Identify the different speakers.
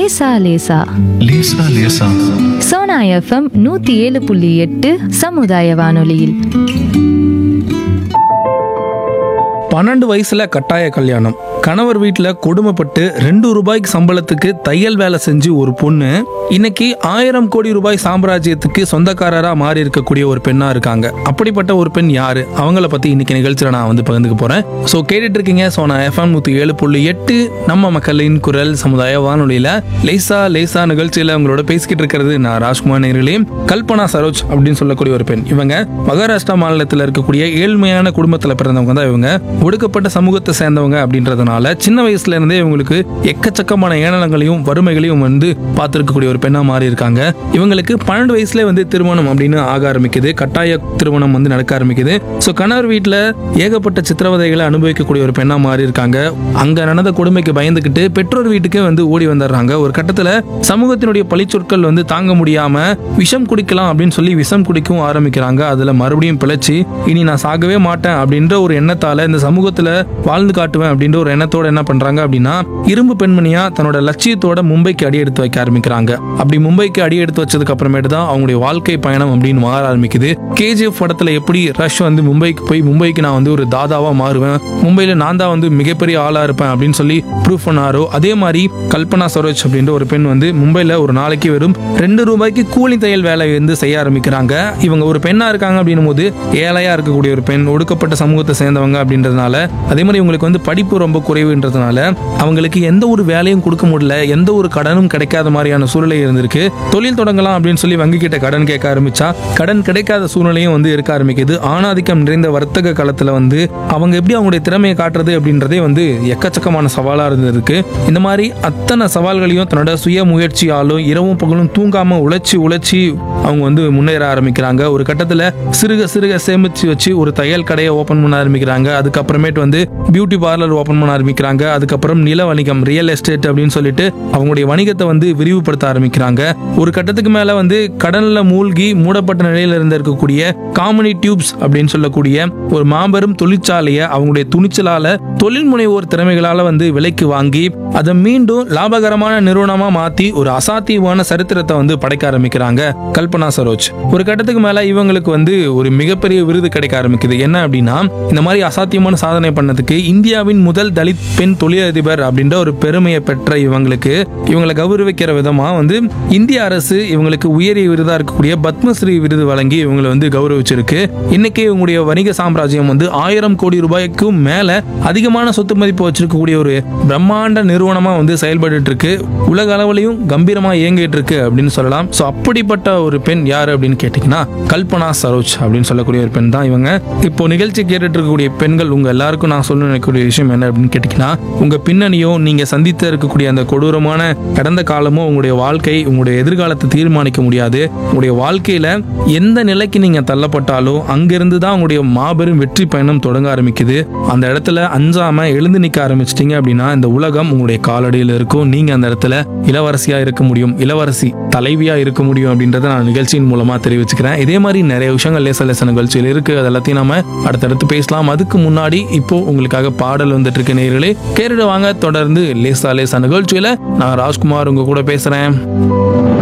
Speaker 1: லேசா லேசா
Speaker 2: லேசா லேசா
Speaker 1: சோனா எஃப்எம் நூத்தி ஏழு புள்ளி எட்டு சமுதாய வானொலியில்
Speaker 3: பன்னெண்டு வயசுல கட்டாய கல்யாணம் கணவர் வீட்டில் கொடுமைப்பட்டு ரெண்டு ரூபாய்க்கு சம்பளத்துக்கு தையல் வேலை செஞ்சு ஒரு பொண்ணு இன்னைக்கு ஆயிரம் கோடி ரூபாய் சாம்ராஜ்யத்துக்கு சொந்தக்காரரா மாறி இருக்கக்கூடிய ஒரு பெண்ணா இருக்காங்க அப்படிப்பட்ட ஒரு பெண் யாரு அவங்கள பத்தி இன்னைக்கு நிகழ்ச்சியில நான் வந்து பகிர்ந்துக்க போறேன் ஸோ கேட்டுட்டு இருக்கீங்க ஸோ நான் எஃப்எம் நூத்தி ஏழு புள்ளி எட்டு நம்ம மக்களின் குரல் சமுதாய வானொலியில லேசா லேசா நிகழ்ச்சியில உங்களோட பேசிக்கிட்டு இருக்கிறது நான் ராஜ்குமார் நேர்களே கல்பனா சரோஜ் அப்படின்னு சொல்லக்கூடிய ஒரு பெண் இவங்க மகாராஷ்டிரா மாநிலத்தில் இருக்கக்கூடிய ஏழ்மையான குடும்பத்தில் பிறந்தவங்க தான் இவங்க ஒடுக்கப்பட்ட சமூகத்தை சேர்ந்தவங்க அப்படின்றதுனால சின்ன வயசுல இருந்தே இவங்களுக்கு எக்கச்சக்கமான ஏளனங்களையும் வறுமைகளையும் வந்து பார்த்துருக்கக்கூடிய ஒரு பெண்ணா மாறி இருக்காங்க இவங்களுக்கு பன்னெண்டு வயசுல வந்து திருமணம் அப்படின்னு ஆக ஆரம்பிக்குது கட்டாய திருமணம் வந்து நடக்க ஆரம்பிக்குது ஸோ கணவர் வீட்டில் ஏகப்பட்ட சித்திரவதைகளை அனுபவிக்கக்கூடிய ஒரு பெண்ணா மாறி இருக்காங்க அங்க நடந்த கொடுமைக்கு பயந்துக்கிட்டு பெற்றோர் வீட்டுக்கே வந்து ஓடி வந்துடுறாங்க ஒரு கட்டத்துல சமூகத்தினுடைய பழிச்சொற்கள் வந்து தாங்க முடியாம விஷம் குடிக்கலாம் அப்படின்னு சொல்லி விஷம் குடிக்கவும் ஆரம்பிக்கிறாங்க அதுல மறுபடியும் பிழைச்சி இனி நான் சாகவே மாட்டேன் அப்படின்ற ஒரு எண்ணத்தால இந்த சமூகத்துல வாழ்ந்து காட்டுவேன் அப்படின்ற ஒரு எண்ணத்தோட என்ன பண்றாங்க அப்படின்னா இரும்பு பெண்மணியா தன்னோட லட்சியத்தோட மும்பைக்கு அடி எடுத்து வைக்க ஆரம்பிக்கிறாங்க அப்படி மும்பைக்கு அடி எடுத்து வச்சதுக்கு அப்புறமேட்டு தான் அவங்களுடைய வாழ்க்கை பயணம் அப்படின்னு மாற ஆரம்பிக்குது கேஜிஎஃப் படத்துல எப்படி ரஷ் வந்து மும்பைக்கு போய் மும்பைக்கு நான் வந்து ஒரு தாதாவா மாறுவேன் மும்பையில நான் தான் வந்து மிகப்பெரிய ஆளா இருப்பேன் அப்படின்னு சொல்லி ப்ரூவ் பண்ணாரோ அதே மாதிரி கல்பனா சரோஜ் அப்படின்ற ஒரு பெண் வந்து மும்பைல ஒரு நாளைக்கு வெறும் ரெண்டு ரூபாய்க்கு கூலி தையல் வேலை வந்து செய்ய ஆரம்பிக்கிறாங்க இவங்க ஒரு பெண்ணா இருக்காங்க அப்படின்னும் போது ஏழையா இருக்கக்கூடிய ஒரு பெண் ஒடுக்கப்பட்ட சமூகத்தை சேர்ந்தவங்க அப்படின்றதுனால அதே மாதிரி இவங்களுக்கு வந்து படிப்பு ரொம்ப குறைவுன்றதுனால அவங்களுக்கு எந்த ஒரு வேலையும் கொடுக்க முடியல எந்த ஒரு கடனும் கிடைக்காத மாதிரியான சூழ்நிலை இருந்திருக்கு தொழில் தொடங்கலாம் அப்படின்னு சொல்லி வங்கி கிட்ட கடன் கேட்க ஆரம்பிச்சா கடன் கிடைக்காத சூழ்நிலையும் வந்து இருக்க ஆரம்பிக்குது ஆணாதிக்கம் நிறைந்த வர்த்தக காலத்துல வந்து அவங்க எப்படி அவங்களுடைய திறமையை காட்டுறது அப்படின்றதே வந்து எக்கச்சக்கமான சவாலா இருந்திருக்கு இந்த மாதிரி அத்தனை சவால்களையும் தன்னோட சுய முயற்சியாலும் இரவும் பகலும் தூங்காம உழைச்சி உழைச்சி அவங்க வந்து முன்னேற ஆரம்பிக்கிறாங்க ஒரு கட்டத்துல சிறுக சிறுக சேமிச்சு வச்சு ஒரு தையல் கடையை ஓபன் பண்ண ஆரம்பிக்கிறாங்க அதுக்கப்புறமேட்டு வந்து பியூட்டி பார்லர் ஓபன் பண்ண ஆரம்பிக்கிறாங்க அதுக்கப்புறம் நில வணிகம் ரியல் எஸ்டேட் அப்படின்னு சொல்லிட்டு அவங்களுடைய வணிகத்தை வந்து விரிவுபடுத்த ஆரம்பிக்கிறாங்க ஒரு கட்டத்துக்கு மேல வந்து கடல்ல மூழ்கி மூடப்பட்ட நிலையில இருந்து இருக்கக்கூடிய காமனி டியூப்ஸ் அப்படின்னு சொல்லக்கூடிய ஒரு மாபெரும் தொழிற்சாலையை அவங்களுடைய துணிச்சலால தொழில் முனைவோர் திறமைகளால வந்து விலைக்கு வாங்கி அதை மீண்டும் லாபகரமான நிறுவனமா மாத்தி ஒரு அசாத்தியமான சரித்திரத்தை வந்து படைக்க ஆரம்பிக்கிறாங்க கல்பனா சரோஜ் ஒரு கட்டத்துக்கு மேல இவங்களுக்கு வந்து ஒரு மிகப்பெரிய விருது கிடைக்க ஆரம்பிக்குது என்ன அப்படின்னா இந்த மாதிரி அசாத்தியமான சாதனை பண்ணதுக்கு இந்தியாவின் முதல் தலித் பெண் தொழிலதிபர் அப்படின்ற ஒரு பெருமையை பெற்ற இவங்களுக்கு இவங்களை கௌரவிக்கிற விதமா வந்து இந்திய அரசு இவங்களுக்கு உயரிய விருதா இருக்கக்கூடிய பத்மஸ்ரீ விருது வழங்கி இவங்களை வந்து கௌரவிச்சிருக்கு இன்னைக்கு இவங்களுடைய வணிக சாம்ராஜ்யம் வந்து ஆயிரம் கோடி ரூபாய்க்கும் மேல அதிகமான சொத்து மதிப்பு வச்சிருக்கக்கூடிய ஒரு பிரம்மாண்ட நிறுவனமா வந்து செயல்பட்டு இருக்கு உலக அளவுலையும் கம்பீரமா இயங்கிட்டு இருக்கு அப்படின்னு சொல்லலாம் ஸோ அப்படிப்பட்ட ஒரு பெண் யார் அப்படின்னு கேட்டிங்கன்னா கல்பனா சரோஜ் அப்படின்னு சொல்லக்கூடிய ஒரு பெண் தான் இவங்க இப்போ நிகழ்ச்சி கேட்டுட்டு இருக்கக்கூடிய பெண்கள் உங்க எல்லாருக்கும் நான் சொல்ல நினைக்கக்கூடிய விஷயம் என்ன அப்படின்னு கேட்டிங்கன்னா உங்க பின்னணியோ நீங்க சந்தித்து இருக்கக்கூடிய அந்த கொடூரமான கடந்த காலமோ உங்களுடைய வாழ்க்கை உங்களுடைய எதிர்காலத்தை தீர்மானிக்க முடியாது உங்களுடைய வாழ்க்கையில எந்த நிலைக்கு நீங்க தள்ளப்பட்டாலும் அங்கிருந்து தான் உங்களுடைய மாபெரும் வெற்றி பயணம் தொடங்க ஆரம்பிக்குது அந்த இடத்துல அஞ்சாம எழுந்து நிக்க ஆரம்பிச்சிட்டீங்க அப்படின்னா இந்த உலகம் உங்களுடைய காலடியில் இருக்கும் நீங்க அந்த இடத்துல இளவரசியா இருக்க முடியும் இளவரசி தலைவியா இருக்க முடியும் அப்படின்றத நான் நிகழ்ச்சியின் மூலமா தெரிவிச்சுக்கிறேன் இதே மாதிரி நிறைய விஷயங்கள் லேச லேச நிகழ்ச்சியில் இருக்கு அது எல்லாத்தையும் நாம அடுத்தடுத்து பேசலாம் அதுக்கு முன்னாடி இப்போ உங்களுக்காக பாடல் வந்துட்டு இருக்கு நேர்களே கேட்டுட்டு வாங்க தொடர்ந்து லேசா லேசா நிகழ்ச்சியில நான் ராஜ்குமார் உங்க கூட பேசுறேன்